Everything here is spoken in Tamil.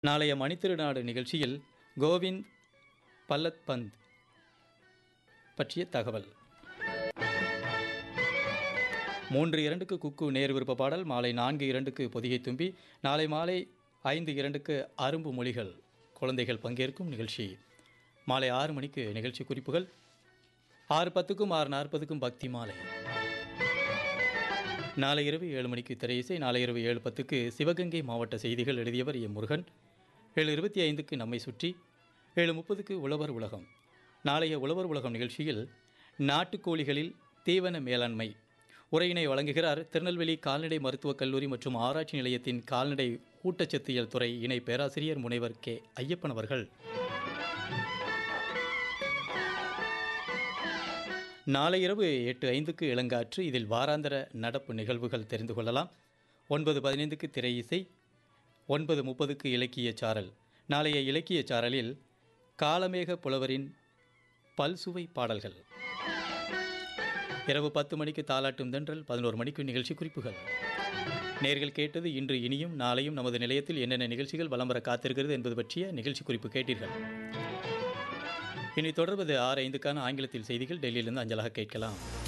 நாளைய மணித்திருநாடு நிகழ்ச்சியில் கோவிந்த் பல்லத் பந்த் பற்றிய தகவல் மூன்று இரண்டுக்கு குக்கு நேர் விருப்ப பாடல் மாலை நான்கு இரண்டுக்கு பொதிகை தும்பி நாளை மாலை ஐந்து இரண்டுக்கு அரும்பு மொழிகள் குழந்தைகள் பங்கேற்கும் நிகழ்ச்சி மாலை ஆறு மணிக்கு நிகழ்ச்சி குறிப்புகள் ஆறு பத்துக்கும் ஆறு நாற்பதுக்கும் பக்தி மாலை நாளை இரவு ஏழு மணிக்கு திரையிசை நாளை இரவு ஏழு பத்துக்கு சிவகங்கை மாவட்ட செய்திகள் எழுதியவர் எம் முருகன் ஏழு இருபத்தி ஐந்துக்கு நம்மை சுற்றி ஏழு முப்பதுக்கு உழவர் உலகம் நாளைய உழவர் உலகம் நிகழ்ச்சியில் நாட்டுக்கோழிகளில் தீவன மேலாண்மை உரையினை வழங்குகிறார் திருநெல்வேலி கால்நடை மருத்துவக் கல்லூரி மற்றும் ஆராய்ச்சி நிலையத்தின் கால்நடை ஊட்டச்சத்தியல் துறை இணை பேராசிரியர் முனைவர் கே ஐயப்பன் அவர்கள் நாளை இரவு எட்டு ஐந்துக்கு இளங்காற்று இதில் வாராந்திர நடப்பு நிகழ்வுகள் தெரிந்து கொள்ளலாம் ஒன்பது பதினைந்துக்கு திரை இசை ஒன்பது முப்பதுக்கு இலக்கிய சாரல் நாளைய இலக்கிய சாரலில் காலமேக புலவரின் பல்சுவை பாடல்கள் இரவு பத்து மணிக்கு தாலாட்டும் தென்றல் பதினோரு மணிக்கு நிகழ்ச்சி குறிப்புகள் நேர்கள் கேட்டது இன்று இனியும் நாளையும் நமது நிலையத்தில் என்னென்ன நிகழ்ச்சிகள் வலம் வர காத்திருக்கிறது என்பது பற்றிய நிகழ்ச்சி குறிப்பு கேட்டீர்கள் இனி தொடர்வது ஆறு ஐந்துக்கான ஆங்கிலத்தில் செய்திகள் டெல்லியிலிருந்து அஞ்சலாக கேட்கலாம்